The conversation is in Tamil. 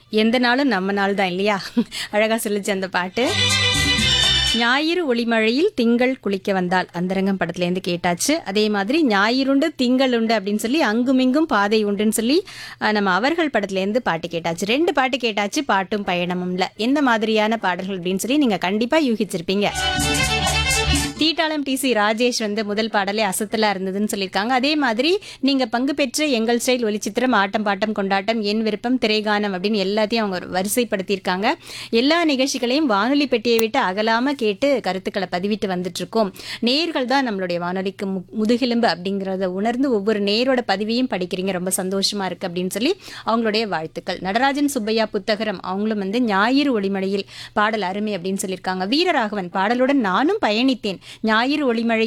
எந்த நாளும் நம்ம நாள் தான் இல்லையா அழகா சொல்லிச்சு அந்த பாட்டு ஞாயிறு ஒளிமழையில் திங்கள் குளிக்க வந்தால் அந்தரங்கம் படத்துல இருந்து கேட்டாச்சு அதே மாதிரி ஞாயிறுண்டு திங்கள் உண்டு அப்படின்னு சொல்லி அங்குமிங்கும் பாதை உண்டுன்னு சொல்லி அஹ், நம்ம அவர்கள் படத்துல இருந்து பாட்டு கேட்டாச்சு ரெண்டு பாட்டு கேட்டாச்சு பாட்டும் பயணமும்ல எந்த மாதிரியான பாடல்கள் அப்படின்னு சொல்லி நீங்க கண்டிப்பா யூகிச்சிருப்பீங்க தீட்டாளம் டிசி ராஜேஷ் வந்து முதல் பாடலே அசத்தலா இருந்ததுன்னு சொல்லியிருக்காங்க அதே மாதிரி நீங்க பங்கு பெற்ற எங்கள் ஸ்டைல் ஒளிச்சித்திரம் ஆட்டம் பாட்டம் கொண்டாட்டம் என் விருப்பம் திரைகானம் அப்படின்னு எல்லாத்தையும் அவங்க வரிசைப்படுத்தியிருக்காங்க எல்லா நிகழ்ச்சிகளையும் வானொலி பெட்டியை விட்டு அகலாம கேட்டு கருத்துக்களை பதிவிட்டு வந்துட்டு இருக்கோம் நேர்கள் தான் நம்மளுடைய வானொலிக்கு மு- முதுகெலும்பு அப்படிங்கறத உணர்ந்து ஒவ்வொரு நேரோட பதிவையும் படிக்கிறீங்க ரொம்ப சந்தோஷமா இருக்கு அப்படின்னு சொல்லி அவங்களுடைய வாழ்த்துக்கள் நடராஜன் சுப்பையா புத்தகரம் அவங்களும் வந்து ஞாயிறு ஒளிமழையில் பாடல் அருமை அப்படின்னு சொல்லியிருக்காங்க வீரராகவன் பாடலுடன் நானும் பயணித்தேன் ஞாயிறு ஒளிமழை